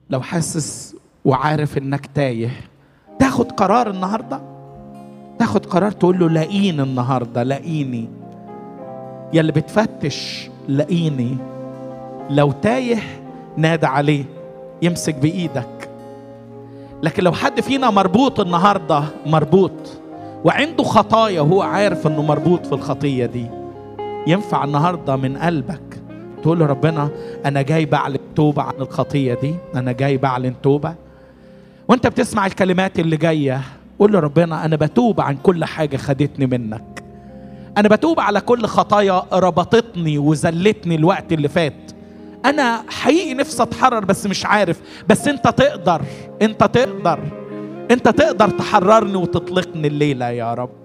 لو حاسس وعارف انك تايه تاخد قرار النهارده تاخد قرار تقول له لاقيني النهارده لاقيني يا اللي بتفتش لاقيني لو تايه نادى عليه يمسك بايدك لكن لو حد فينا مربوط النهارده مربوط وعنده خطايا وهو عارف انه مربوط في الخطيه دي ينفع النهارده من قلبك تقول له ربنا انا جاي بعلن توبه عن الخطيه دي انا جاي بعلن توبه وانت بتسمع الكلمات اللي جايه قول له ربنا انا بتوب عن كل حاجه خدتني منك انا بتوب على كل خطايا ربطتني وذلتني الوقت اللي فات انا حقيقي نفسي اتحرر بس مش عارف بس انت تقدر انت تقدر انت تقدر تحررني وتطلقني الليله يا رب